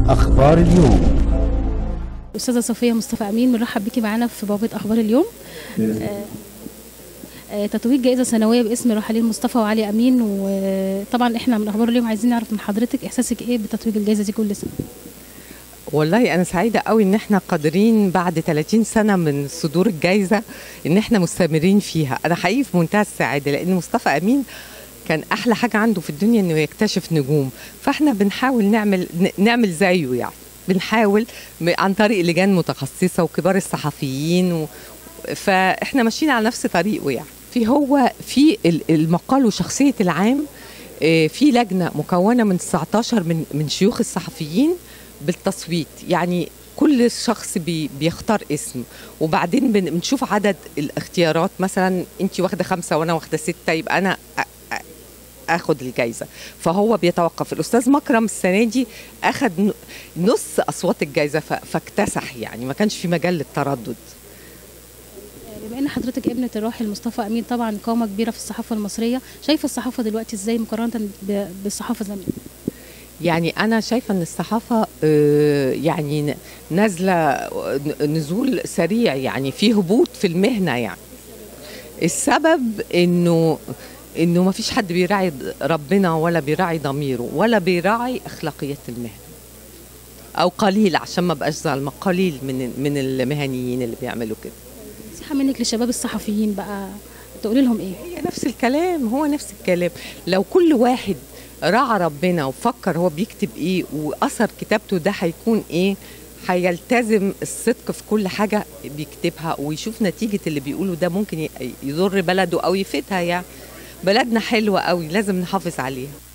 أخبار اليوم أستاذة صفية مصطفى أمين بنرحب بيكي معانا في بوابة أخبار اليوم آه، آه، تتويج جائزة سنوية باسم رحالين مصطفى وعلي أمين وطبعا إحنا من أخبار اليوم عايزين نعرف من حضرتك إحساسك إيه بتتويج الجائزة دي كل سنة والله انا سعيده قوي ان احنا قادرين بعد 30 سنه من صدور الجائزه ان احنا مستمرين فيها انا حقيقي في منتهى السعاده لان مصطفى امين كان احلى حاجه عنده في الدنيا انه يكتشف نجوم فاحنا بنحاول نعمل ن- نعمل زيه يعني بنحاول م- عن طريق لجان متخصصه وكبار الصحفيين و... فاحنا ماشيين على نفس طريقه يعني في هو في ال- المقال وشخصيه العام آه، في لجنه مكونه من 19 من من شيوخ الصحفيين بالتصويت يعني كل شخص بي بيختار اسم وبعدين بن- بنشوف عدد الاختيارات مثلا انت واخده خمسه وانا واخده سته يبقى انا أ- أ- اخد الجايزه فهو بيتوقف الاستاذ مكرم السنه دي اخد ن- نص اصوات الجايزه ف- فاكتسح يعني ما كانش في مجال للتردد آه، بما إن حضرتك ابنة الراحل مصطفى أمين طبعا قامة كبيرة في الصحافة المصرية شايفة الصحافة دلوقتي إزاي مقارنة ب- بالصحافة زمان يعني انا شايفه ان الصحافه آه، يعني ن- نازله ن- نزول سريع يعني في هبوط في المهنه يعني السبب انه انه ما فيش حد بيراعي ربنا ولا بيراعي ضميره ولا بيراعي اخلاقيات المهنه او قليل عشان ما بقاش ظالمه قليل من من المهنيين اللي بيعملوا كده نصيحة منك للشباب الصحفيين بقى تقولي لهم إيه هي نفس الكلام هو نفس الكلام لو كل واحد راعى ربنا وفكر هو بيكتب ايه واثر كتابته ده هيكون ايه هيلتزم الصدق في كل حاجة بيكتبها ويشوف نتيجة اللي بيقوله ده ممكن ي- يضر بلده أو يفيدها يعني بلدنا حلوة قوي لازم نحافظ عليها